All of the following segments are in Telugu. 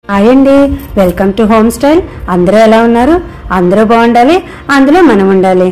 హాయ్ అండి వెల్కమ్ టు హోమ్ స్టైల్ అందరూ ఎలా ఉన్నారు అందరూ బాగుండాలి అందులో మనం ఉండాలి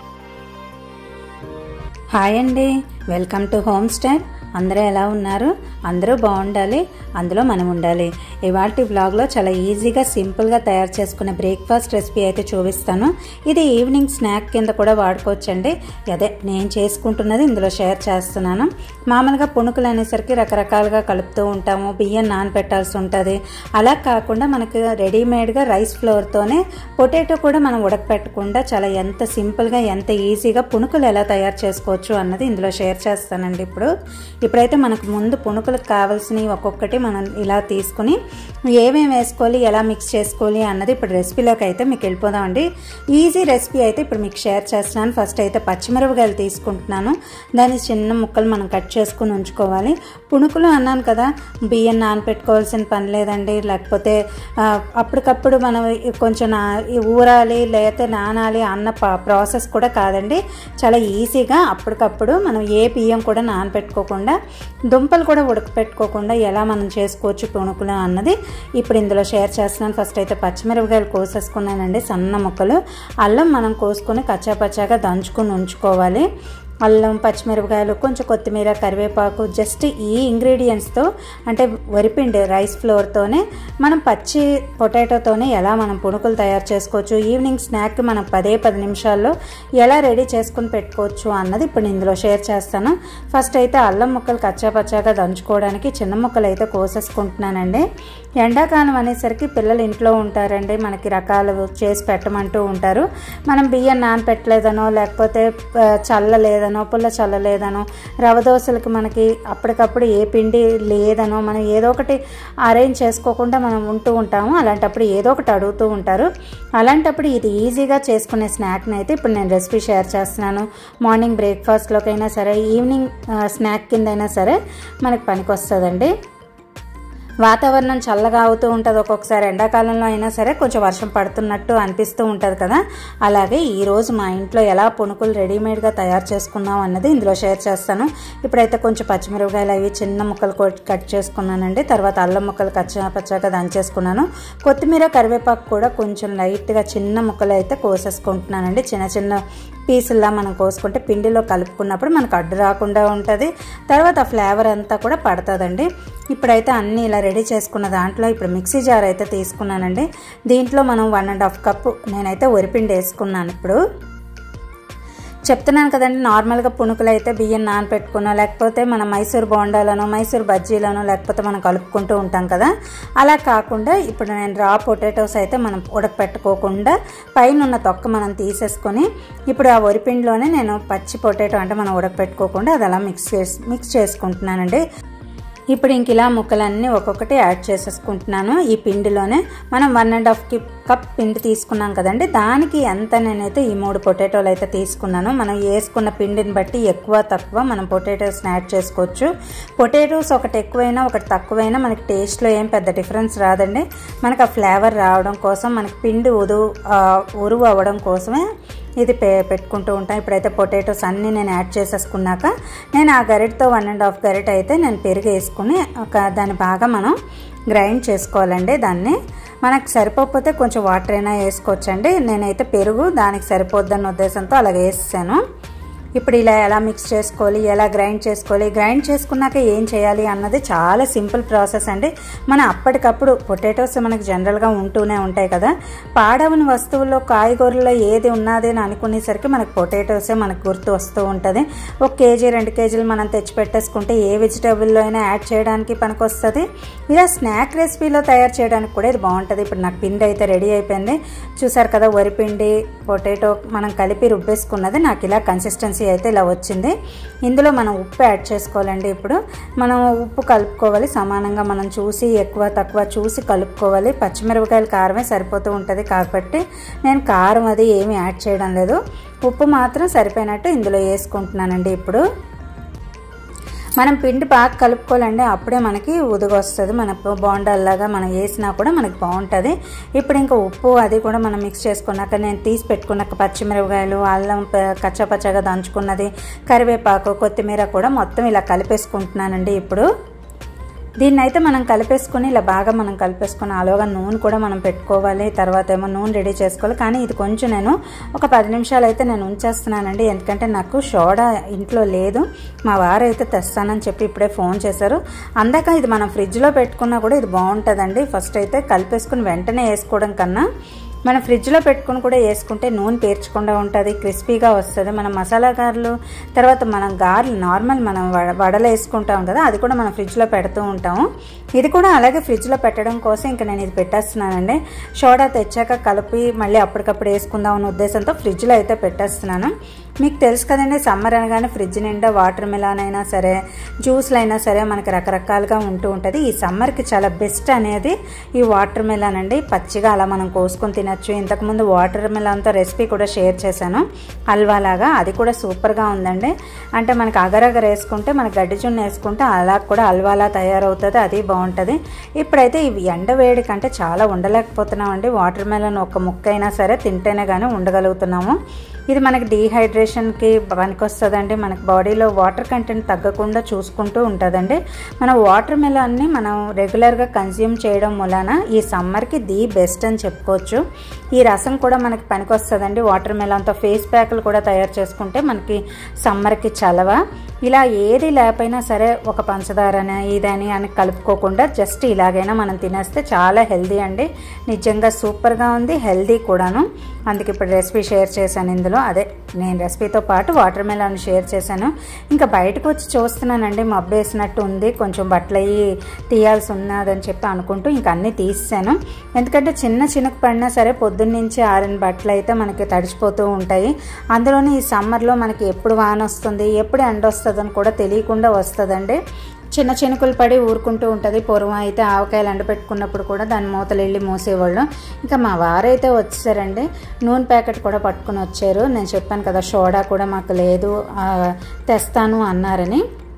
హాయ్ అండి వెల్కమ్ టు హోమ్ స్టైల్ అందరూ ఎలా ఉన్నారు అందరూ బాగుండాలి అందులో మనం ఉండాలి ఇవాళ బ్లాగ్లో చాలా ఈజీగా సింపుల్గా తయారు చేసుకునే బ్రేక్ఫాస్ట్ రెసిపీ అయితే చూపిస్తాను ఇది ఈవినింగ్ స్నాక్ కింద కూడా వాడుకోవచ్చండి అదే నేను చేసుకుంటున్నది ఇందులో షేర్ చేస్తున్నాను మామూలుగా పుణుకులు అనేసరికి రకరకాలుగా కలుపుతూ ఉంటాము బియ్యం నానబెట్టాల్సి ఉంటుంది అలా కాకుండా మనకు రెడీమేడ్గా రైస్ ఫ్లోర్తోనే పొటాటో కూడా మనం ఉడకపెట్టకుండా చాలా ఎంత సింపుల్గా ఎంత ఈజీగా పుణుకులు ఎలా తయారు చేసుకోవచ్చు అన్నది ఇందులో షేర్ చేస్తానండి ఇప్పుడు ఇప్పుడైతే మనకు ముందు పుణుకులకు కావాల్సినవి ఒక్కొక్కటి మనం ఇలా తీసుకుని ఏమేమి వేసుకోవాలి ఎలా మిక్స్ చేసుకోవాలి అన్నది ఇప్పుడు రెసిపీలోకి అయితే మీకు వెళ్ళిపోదామండి ఈజీ రెసిపీ అయితే ఇప్పుడు మీకు షేర్ చేస్తున్నాను ఫస్ట్ అయితే పచ్చిమిరపకాయలు తీసుకుంటున్నాను దాని చిన్న ముక్కలు మనం కట్ చేసుకుని ఉంచుకోవాలి పుణుకులు అన్నాను కదా బియ్యం నానపెట్టుకోవాల్సిన పని లేదండి లేకపోతే ఆ, అప్పటికప్పుడు మనం కొంచెం నా ఊరాలి లేకపోతే నానాలి అన్న ప- ప్రాసెస్ కూడా కాదండి చాలా ఈజీగా అప్పటికప్పుడు మనం ఏ బియ్యం కూడా నానపెట్టుకోకుండా దుంపలు కూడా ఉడకపెట్టుకోకుండా ఎలా మనం చేసుకోవచ్చు పుణుకులు అన్నది ఇప్పుడు ఇందులో షేర్ చేస్తున్నాను ఫస్ట్ అయితే పచ్చిమిరపకాయలు కోసేసుకున్నానండి సన్న ముక్కలు అల్లం మనం కోసుకొని కచ్చాపచ్చాగా దంచుకొని ఉంచుకోవాలి అల్లం పచ్చిమిరపకాయలు కొంచెం కొత్తిమీర కరివేపాకు జస్ట్ ఈ ఇంగ్రీడియంట్స్తో అంటే వరిపిండి రైస్ ఫ్లోర్తోనే మనం పచ్చి పొటాటోతోనే ఎలా మనం పుణుకులు తయారు చేసుకోవచ్చు ఈవినింగ్ స్నాక్ మనం పదే పది నిమిషాల్లో ఎలా రెడీ చేసుకుని పెట్టుకోవచ్చు అన్నది ఇప్పుడు నేను ఇందులో షేర్ చేస్తాను ఫస్ట్ అయితే అల్లం ముక్కలు కచ్చాపచ్చాగా దంచుకోవడానికి చిన్న ముక్కలు అయితే కోసేసుకుంటున్నానండి ఎండాకాలం అనేసరికి పిల్లలు ఇంట్లో ఉంటారండి మనకి రకాలు చేసి పెట్టమంటూ ఉంటారు మనం బియ్యం నానపెట్టలేదనో లేకపోతే ఆ, చల్లలేదనో పుల్ల చల్లలేదనో రవ దోశలకి మనకి అప్పటికప్పుడు ఏ పిండి లేదనో మనం ఏదో ఒకటి అరేంజ్ చేసుకోకుండా మనం ఉంటూ ఉంటాము అలాంటప్పుడు ఏదో ఒకటి అడుగుతూ ఉంటారు అలాంటప్పుడు ఇది ఈజీగా చేసుకునే స్నాక్ని అయితే ఇప్పుడు నేను రెసిపీ షేర్ చేస్తున్నాను మార్నింగ్ బ్రేక్ఫాస్ట్లోకైనా సరే ఈవినింగ్ ఆ, స్నాక్ కిందైనా సరే మనకి పనికొస్తుందండి వాతావరణం చల్లగా అవుతూ ఉంటుంది ఒక్కొక్కసారి ఎండాకాలంలో అయినా సరే కొంచెం వర్షం పడుతున్నట్టు అనిపిస్తూ ఉంటుంది కదా అలాగే ఈరోజు మా ఇంట్లో ఎలా పునుకులు రెడీమేడ్గా తయారు చేసుకున్నాం అన్నది ఇందులో షేర్ చేస్తాను ఇప్పుడైతే కొంచెం పచ్చిమిరపకాయలు అవి చిన్న ముక్కలు కొట్- కట్ చేసుకున్నానండి తర్వాత అల్లం ముక్కలు కచ్చా పచ్చాగా దంచేసుకున్నాను కొత్తిమీర కరివేపాకు కూడా కొంచెం లైట్గా చిన్న ముక్కలు అయితే కోసేసుకుంటున్నానండి చిన్న చిన్న పీసుల్లా మనం కోసుకుంటే పిండిలో కలుపుకున్నప్పుడు మనకు అడ్డు రాకుండా ఉంటుంది తర్వాత ఆ ఫ్లేవర్ అంతా కూడా పడుతుందండి ఇప్పుడైతే అన్నీ ఇలా రెడీ చేసుకున్న దాంట్లో ఇప్పుడు మిక్సీ జార్ అయితే తీసుకున్నానండి దీంట్లో మనం వన్ అండ్ హాఫ్ కప్పు నేనైతే వరిపిండి వేసుకున్నాను ఇప్పుడు చెప్తున్నాను కదండి నార్మల్గా పుణుకులు అయితే బియ్యం నానపెట్టుకున్నా లేకపోతే మనం మైసూర్ బోండాలను మైసూర్ బజ్జీలను లేకపోతే మనం కలుపుకుంటూ ఉంటాం కదా అలా కాకుండా ఇప్పుడు నేను రా పొటాటోస్ అయితే మనం ఉడకపెట్టుకోకుండా పైన ఉన్న తొక్క మనం తీసేసుకొని ఇప్పుడు ఆ వరిపిండిలోనే నేను పచ్చి పొటాటో అంటే మనం ఉడకపెట్టుకోకుండా అది అలా మిక్స్ చేసి మిక్స్ చేసుకుంటున్నానండి ఇప్పుడు ఇంక ఇలా ముక్కలన్నీ ఒక్కొక్కటి యాడ్ చేసేసుకుంటున్నాను ఈ పిండిలోనే మనం వన్ అండ్ హాఫ్ కప్ పిండి తీసుకున్నాం కదండి దానికి ఎంత నేనైతే ఈ మూడు పొటాటోలు అయితే తీసుకున్నాను మనం వేసుకున్న పిండిని బట్టి ఎక్కువ తక్కువ మనం పొటాటోస్ని యాడ్ చేసుకోవచ్చు పొటాటోస్ ఒకటి ఎక్కువైనా ఒకటి తక్కువైనా మనకి టేస్ట్లో ఏం పెద్ద డిఫరెన్స్ రాదండి మనకు ఆ ఫ్లేవర్ రావడం కోసం మనకి పిండి ఉదు ఆ, ఉరువు అవ్వడం కోసమే ఇది పె పెట్టుకుంటూ ఉంటాను ఇప్పుడైతే పొటాటోస్ అన్నీ నేను యాడ్ చేసేసుకున్నాక నేను ఆ గరిటతో వన్ అండ్ హాఫ్ గరిట అయితే నేను పెరుగు వేసుకుని ఒక దాన్ని బాగా మనం గ్రైండ్ చేసుకోవాలండి దాన్ని మనకు సరిపోకపోతే కొంచెం వాటర్ అయినా వేసుకోవచ్చండి నేనైతే పెరుగు దానికి సరిపోద్దన్న ఉద్దేశంతో అలాగే వేసాను ఇప్పుడు ఇలా ఎలా మిక్స్ చేసుకోవాలి ఎలా గ్రైండ్ చేసుకోవాలి గ్రైండ్ చేసుకున్నాక ఏం చేయాలి అన్నది చాలా సింపుల్ ప్రాసెస్ అండి మనం అప్పటికప్పుడు పొటాటోస్ మనకి జనరల్గా ఉంటూనే ఉంటాయి కదా పాడవని వస్తువుల్లో కాయగూరలో ఏది ఉన్నది అని అనుకునేసరికి మనకు పొటాటోసే మనకు గుర్తు వస్తూ ఉంటుంది ఒక కేజీ రెండు కేజీలు మనం తెచ్చి పెట్టేసుకుంటే ఏ వెజిటేబుల్లో అయినా యాడ్ చేయడానికి పనికొస్తుంది ఇలా స్నాక్ రెసిపీలో తయారు చేయడానికి కూడా ఇది బాగుంటుంది ఇప్పుడు నాకు పిండి అయితే రెడీ అయిపోయింది చూసారు కదా వరిపిండి పొటాటో మనం కలిపి రుబ్బేసుకున్నది నాకు ఇలా కన్సిస్టెన్సీ అయితే ఇలా వచ్చింది ఇందులో మనం ఉప్పు యాడ్ చేసుకోవాలండి ఇప్పుడు మనం ఉప్పు కలుపుకోవాలి సమానంగా మనం చూసి ఎక్కువ తక్కువ చూసి కలుపుకోవాలి పచ్చిమిరపకాయల కారమే సరిపోతూ ఉంటుంది కాబట్టి నేను కారం అది ఏమీ యాడ్ చేయడం లేదు ఉప్పు మాత్రం సరిపోయినట్టు ఇందులో వేసుకుంటున్నానండి ఇప్పుడు మనం పిండి బాగా కలుపుకోవాలండి అప్పుడే మనకి ఉదుగొస్తుంది మన బోండాల్లాగా మనం వేసినా కూడా మనకి బాగుంటుంది ఇప్పుడు ఇంకా ఉప్పు అది కూడా మనం మిక్స్ చేసుకున్నాక నేను తీసి పెట్టుకున్నాక పచ్చిమిరపకాయలు అల్లం ప- కచ్చాపచ్చాగా దంచుకున్నది కరివేపాకు కొత్తిమీర కూడా మొత్తం ఇలా కలిపేసుకుంటున్నానండి ఇప్పుడు దీన్ని అయితే మనం కలిపేసుకొని ఇలా బాగా మనం కలిపేసుకొని అలాగా నూనె కూడా మనం పెట్టుకోవాలి తర్వాత ఏమో నూనె రెడీ చేసుకోవాలి కానీ ఇది కొంచెం నేను ఒక పది నిమిషాలు అయితే నేను ఉంచేస్తున్నానండి ఎందుకంటే నాకు సోడా ఇంట్లో లేదు మా వారు అయితే తెస్తానని చెప్పి ఇప్పుడే ఫోన్ చేశారు అందాక ఇది మనం ఫ్రిడ్జ్లో పెట్టుకున్నా కూడా ఇది బాగుంటుందండి ఫస్ట్ అయితే కలిపేసుకుని వెంటనే వేసుకోవడం కన్నా మనం ఫ్రిడ్జ్లో పెట్టుకుని కూడా వేసుకుంటే నూనె పేర్చకుండా ఉంటుంది క్రిస్పీగా వస్తుంది మనం మసాలా గారెలు తర్వాత మనం గారెలు నార్మల్ మనం వడ- వడలు వేసుకుంటాం కదా అది కూడా మనం ఫ్రిడ్జ్లో పెడుతూ ఉంటాము ఇది కూడా అలాగే ఫ్రిడ్జ్లో పెట్టడం కోసం ఇంకా నేను ఇది పెట్టేస్తున్నానండి సోడా తెచ్చాక కలిపి మళ్ళీ అప్పటికప్పుడు వేసుకుందాం అన్న ఉద్దేశంతో ఫ్రిడ్జ్లో అయితే పెట్టేస్తున్నాను మీకు తెలుసు కదండి సమ్మర్ అనగానే ఫ్రిడ్జ్ నిండా వాటర్ మిలాన్ అయినా సరే జ్యూస్లు అయినా సరే మనకి రకరకాలుగా ఉంటూ ఉంటుంది ఈ సమ్మర్కి చాలా బెస్ట్ అనేది ఈ వాటర్ మిలాన్ అండి పచ్చిగా అలా మనం కోసుకొని తినచ్చు ఇంతకుముందు వాటర్ మిలాన్తో రెసిపీ కూడా షేర్ చేశాను హల్వా లాగా అది కూడా సూపర్గా ఉందండి అంటే మనకి అగరగర వేసుకుంటే మనకి గడ్డి చున్న వేసుకుంటే అలా కూడా హల్వాలా తయారవుతుంది అది బాగుంటుంది ఇప్పుడైతే ఇవి ఎండ వేడి కంటే చాలా ఉండలేకపోతున్నామండి వాటర్ మిలన్ ఒక ముక్క అయినా సరే తింటేనే కానీ ఉండగలుగుతున్నాము ఇది మనకి డీహైడ్రేషన్కి పనికొస్తుందండి మనకి బాడీలో వాటర్ కంటెంట్ తగ్గకుండా చూసుకుంటూ ఉంటుందండి మన వాటర్ మిలన్ని మనం రెగ్యులర్గా కన్జ్యూమ్ చేయడం వలన ఈ సమ్మర్కి ది బెస్ట్ అని చెప్పుకోవచ్చు ఈ రసం కూడా మనకి పనికొస్తుందండి వాటర్ మిలన్తో ఫేస్ ప్యాక్లు కూడా తయారు చేసుకుంటే మనకి సమ్మర్కి చలవ ఇలా ఏది లేకపోయినా సరే ఒక పంచదారని ఇదని అని కలుపుకోకుండా జస్ట్ ఇలాగైనా మనం తినేస్తే చాలా హెల్దీ అండి నిజంగా సూపర్గా ఉంది హెల్దీ కూడాను అందుకే ఇప్పుడు రెసిపీ షేర్ చేశాను ఇందులో అదే నేను రెసిపీతో పాటు వాటర్ మెలాన్ షేర్ చేశాను ఇంకా బయటకు వచ్చి చూస్తున్నానండి మబ్బు వేసినట్టు ఉంది కొంచెం బట్టలు అయ్యి తీయాల్సి ఉన్నదని చెప్పి అనుకుంటూ ఇంక అన్నీ తీసాను ఎందుకంటే చిన్న చినుకు పడినా సరే పొద్దున్న నుంచి ఆరిన బట్టలు అయితే మనకి తడిచిపోతూ ఉంటాయి అందులోని ఈ సమ్మర్లో మనకి ఎప్పుడు వాన వస్తుంది ఎప్పుడు ఎండ వస్తుందని కూడా తెలియకుండా వస్తుందండి చిన్న చినుకులు పడి ఊరుకుంటూ ఉంటుంది పూర్వం అయితే ఆవకాయలు ఎండబెట్టుకున్నప్పుడు కూడా దాని మూతలు వెళ్ళి మూసేవాళ్ళు ఇంకా మా వారైతే వచ్చారండి నూనె ప్యాకెట్ కూడా పట్టుకుని వచ్చారు నేను చెప్పాను కదా సోడా కూడా మాకు లేదు ఆ, తెస్తాను అన్నారని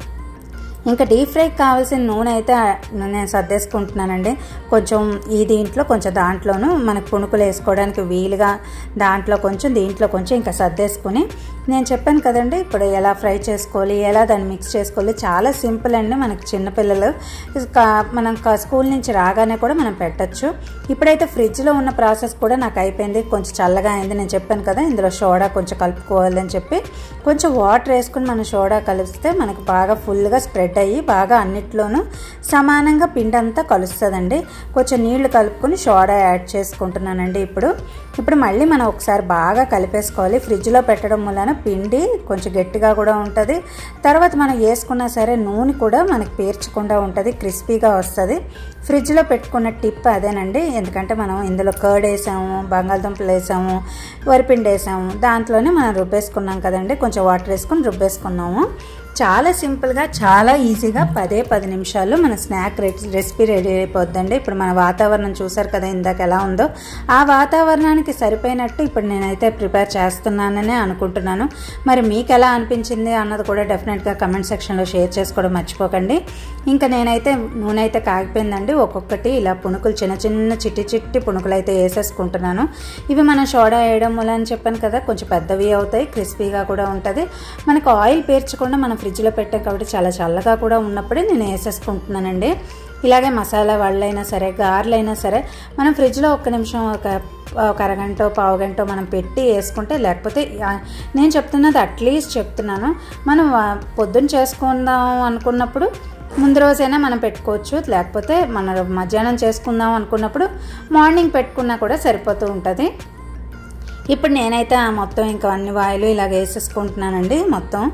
ఇంకా డీప్ ఫ్రైకి కావాల్సిన నూనె అయితే నేను సర్దేసుకుంటున్నానండి కొంచెం ఈ దీంట్లో కొంచెం దాంట్లోనూ మనకు పుణుకులు వేసుకోవడానికి వీలుగా దాంట్లో కొంచెం దీంట్లో కొంచెం ఇంకా సర్దేసుకుని నేను చెప్పాను కదండి ఇప్పుడు ఎలా ఫ్రై చేసుకోవాలి ఎలా దాన్ని మిక్స్ చేసుకోవాలి చాలా సింపుల్ అండి మనకి చిన్నపిల్లలు కా- మనం కా- స్కూల్ నుంచి రాగానే కూడా మనం పెట్టచ్చు ఇప్పుడైతే ఫ్రిడ్జ్లో ఉన్న ప్రాసెస్ కూడా నాకు అయిపోయింది కొంచెం చల్లగా అయింది నేను చెప్పాను కదా ఇందులో సోడా కొంచెం కలుపుకోవాలి అని చెప్పి కొంచెం వాటర్ వేసుకుని మనం సోడా కలిపితే మనకు బాగా ఫుల్గా స్ప్రెడ్ అయ్యి బాగా అన్నిట్లోనూ సమానంగా పిండి అంతా కలుస్తుందండి కొంచెం నీళ్లు కలుపుకొని సోడా యాడ్ చేసుకుంటున్నానండి ఇప్పుడు ఇప్పుడు మళ్ళీ మనం ఒకసారి బాగా కలిపేసుకోవాలి ఫ్రిడ్జ్లో పెట్టడం వలన పిండి కొంచెం గట్టిగా కూడా ఉంటుంది తర్వాత మనం వేసుకున్నా సరే నూనె కూడా మనకి పేర్చకుండా ఉంటుంది క్రిస్పీగా వస్తుంది ఫ్రిడ్జ్లో పెట్టుకున్న టిప్ అదేనండి ఎందుకంటే మనం ఇందులో కర్డ్ వేసాము బంగాళదుంపలు వేసాము వరిపిండి వేసాము దాంట్లోనే మనం రుబ్బేసుకున్నాం కదండి కొంచెం వాటర్ వేసుకొని రుబ్బేసుకున్నాము చాలా సింపుల్గా చాలా ఈజీగా పదే పది నిమిషాల్లో మన స్నాక్ రెసిపీ రెడీ అయిపోద్దండి ఇప్పుడు మన వాతావరణం చూసారు కదా ఇందాక ఎలా ఉందో ఆ వాతావరణానికి సరిపోయినట్టు ఇప్పుడు నేనైతే ప్రిపేర్ చేస్తున్నాననే అనుకుంటున్నాను మరి మీకు ఎలా అనిపించింది అన్నది కూడా డెఫినెట్గా కమెంట్ సెక్షన్లో షేర్ చేసుకోవడం మర్చిపోకండి ఇంకా నేనైతే నూనె అయితే కాగిపోయిందండి ఒక్కొక్కటి ఇలా పునుకులు చిన్న చిన్న చిట్టి చిట్టి పునుకులు అయితే వేసేసుకుంటున్నాను ఇవి మనం సోడా వేయడం వల్ల అని చెప్పాను కదా కొంచెం పెద్దవి అవుతాయి క్రిస్పీగా కూడా ఉంటుంది మనకు ఆయిల్ పేర్చకుండా మనం ఫ్రిడ్జ్లో పెట్టాం కాబట్టి చాలా చల్లగా కూడా ఉన్నప్పుడే నేను వేసేసుకుంటున్నానండి ఇలాగే మసాలా వాళ్ళైనా సరే గారెలైనా సరే మనం ఫ్రిడ్జ్లో ఒక్క నిమిషం ఒక ఒక అరగంట పావు గంట మనం పెట్టి వేసుకుంటే లేకపోతే ఆ, నేను చెప్తున్నది అట్లీస్ట్ చెప్తున్నాను మనం ఆ, పొద్దున్న చేసుకుందాం అనుకున్నప్పుడు ముందు రోజైనా మనం పెట్టుకోవచ్చు లేకపోతే మన మధ్యాహ్నం చేసుకుందాం అనుకున్నప్పుడు మార్నింగ్ పెట్టుకున్నా కూడా సరిపోతూ ఉంటుంది ఇప్పుడు నేనైతే ఆ మొత్తం ఇంకా అన్ని వాయిలు ఇలాగ వేసేసుకుంటున్నానండి మొత్తం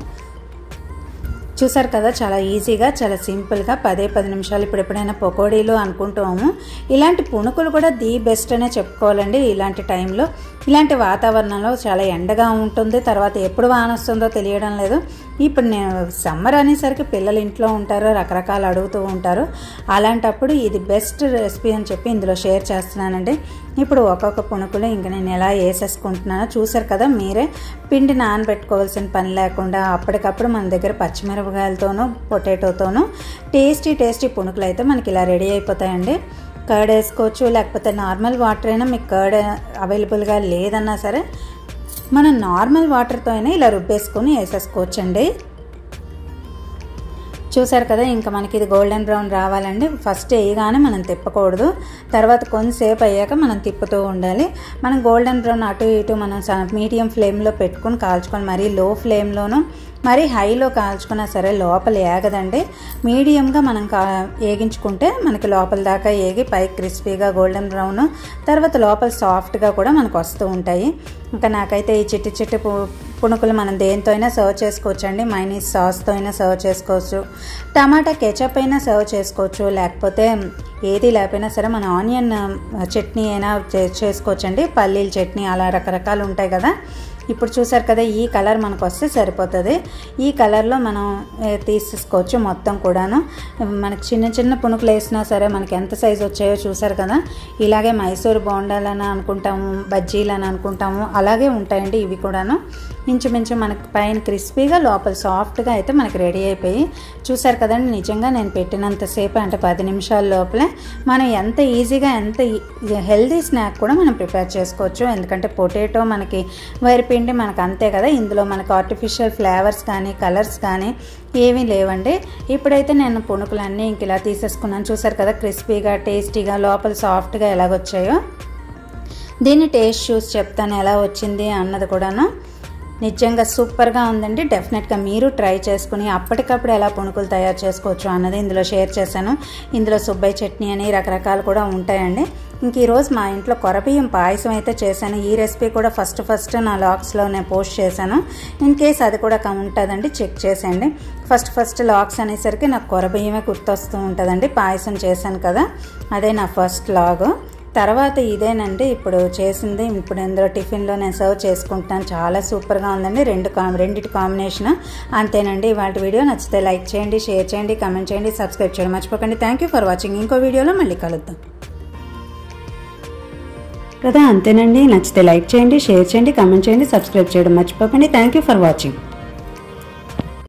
చూసారు కదా చాలా ఈజీగా చాలా సింపుల్గా పదే పది నిమిషాలు ఇప్పుడు ఎప్పుడైనా పకోడీలు అనుకుంటాము ఇలాంటి పుణుకులు కూడా ది బెస్ట్ అనే చెప్పుకోవాలండి ఇలాంటి టైంలో ఇలాంటి వాతావరణంలో చాలా ఎండగా ఉంటుంది తర్వాత ఎప్పుడు వాన వస్తుందో తెలియడం లేదు ఇప్పుడు నేను సమ్మర్ అనేసరికి పిల్లలు ఇంట్లో ఉంటారు రకరకాలు అడుగుతూ ఉంటారు అలాంటప్పుడు ఇది బెస్ట్ రెసిపీ అని చెప్పి ఇందులో షేర్ చేస్తున్నానండి ఇప్పుడు ఒక్కొక్క పుణుకులు ఇంక నేను ఎలా వేసేసుకుంటున్నానో చూసారు కదా మీరే పిండి నానబెట్టుకోవాల్సిన పని లేకుండా అప్పటికప్పుడు మన దగ్గర పచ్చిమిరపకాయలతోనూ పొటాటోతోనూ టేస్టీ టేస్టీ పుణుకులు అయితే మనకి ఇలా రెడీ అయిపోతాయండి కర్డ్ వేసుకోవచ్చు లేకపోతే నార్మల్ వాటర్ అయినా మీకు కర్డ్ అవైలబుల్గా లేదన్నా సరే మనం నార్మల్ వాటర్తో అయినా ఇలా రుబ్బేసుకొని వేసేసుకోవచ్చండి చూసారు కదా ఇంకా మనకి ఇది గోల్డెన్ బ్రౌన్ రావాలండి ఫస్ట్ వేయగానే మనం తిప్పకూడదు తర్వాత కొంతసేపు అయ్యాక మనం తిప్పుతూ ఉండాలి మనం గోల్డెన్ బ్రౌన్ అటు ఇటు మనం మీడియం ఫ్లేమ్లో పెట్టుకొని కాల్చుకొని మరీ లో ఫ్లేమ్లోనూ మరి హైలో కాల్చుకున్నా సరే లోపల ఏగదండి మీడియంగా మనం కా వేగించుకుంటే మనకి లోపల దాకా ఏగి పై క్రిస్పీగా గోల్డెన్ బ్రౌన్ తర్వాత లోపల సాఫ్ట్గా కూడా మనకు వస్తూ ఉంటాయి ఇంకా నాకైతే ఈ చిట్టి చిట్టి పు పుణుకులు మనం దేంతో అయినా సర్వ్ చేసుకోవచ్చు అండి మైనీస్ సాస్తో అయినా సర్వ్ చేసుకోవచ్చు టమాటా కెచప్ అయినా సర్వ్ చేసుకోవచ్చు లేకపోతే ఏది లేకపోయినా సరే మన ఆనియన్ చట్నీ అయినా చేసుకోవచ్చు అండి పల్లీల చట్నీ అలా రకరకాలు ఉంటాయి కదా ఇప్పుడు చూసారు కదా ఈ కలర్ మనకు వస్తే సరిపోతుంది ఈ కలర్లో మనం తీసేసుకోవచ్చు మొత్తం కూడాను మనకి చిన్న చిన్న పునుకులు వేసినా సరే మనకి ఎంత సైజు వచ్చాయో చూసారు కదా ఇలాగే మైసూర్ బోండాలని అనుకుంటాము బజ్జీలు అని అనుకుంటాము అలాగే ఉంటాయండి ఇవి కూడాను ఇంచుమించు మనకి పైన క్రిస్పీగా లోపల సాఫ్ట్గా అయితే మనకి రెడీ అయిపోయి చూసారు కదండి నిజంగా నేను పెట్టినంతసేపు అంటే పది నిమిషాల లోపలే మనం ఎంత ఈజీగా ఎంత హెల్దీ స్నాక్ కూడా మనం ప్రిపేర్ చేసుకోవచ్చు ఎందుకంటే పొటాటో మనకి పిండి మనకు అంతే కదా ఇందులో మనకు ఆర్టిఫిషియల్ ఫ్లేవర్స్ కానీ కలర్స్ కానీ ఏమీ లేవండి ఇప్పుడైతే నేను పుణుకులన్నీ ఇంక ఇలా తీసేసుకున్నాను చూసారు కదా క్రిస్పీగా టేస్టీగా లోపల సాఫ్ట్గా ఎలాగొచ్చాయో దీన్ని టేస్ట్ చూసి చెప్తాను ఎలా వచ్చింది అన్నది కూడాను నిజంగా సూపర్గా ఉందండి డెఫినెట్గా మీరు ట్రై చేసుకుని అప్పటికప్పుడు ఎలా పుణుకులు తయారు చేసుకోవచ్చు అన్నది ఇందులో షేర్ చేశాను ఇందులో సుబ్బయ్య చట్నీ అని రకరకాలు కూడా ఉంటాయండి ఇంక ఈరోజు మా ఇంట్లో కొరబియ్యం పాయసం అయితే చేశాను ఈ రెసిపీ కూడా ఫస్ట్ ఫస్ట్ నా లాక్స్లో నేను పోస్ట్ చేశాను ఇన్ కేస్ అది కూడా ఉంటుందండి చెక్ చేసేయండి ఫస్ట్ ఫస్ట్ లాక్స్ అనేసరికి నాకు కొరబియ్యమే గుర్తొస్తూ ఉంటుందండి పాయసం చేశాను కదా అదే నా ఫస్ట్ లాగ్ తర్వాత ఇదేనండి ఇప్పుడు చేసింది ఇప్పుడు ఇందులో టిఫిన్లో నేను సర్వ్ చేసుకుంటాను చాలా సూపర్గా ఉందండి రెండు కాం రెండింటి కాంబినేషన్ అంతేనండి వాటి వీడియో నచ్చితే లైక్ చేయండి షేర్ చేయండి కమెంట్ చేయండి సబ్స్క్రైబ్ చేయడం మర్చిపోకండి థ్యాంక్ యూ ఫర్ వాచింగ్ ఇంకో వీడియోలో మళ్ళీ కలుద్దాం కదా అంతేనండి నచ్చితే లైక్ చేయండి షేర్ చేయండి కమెంట్ చేయండి సబ్స్క్రైబ్ చేయడం మర్చిపోకండి థ్యాంక్ యూ ఫర్ వాచింగ్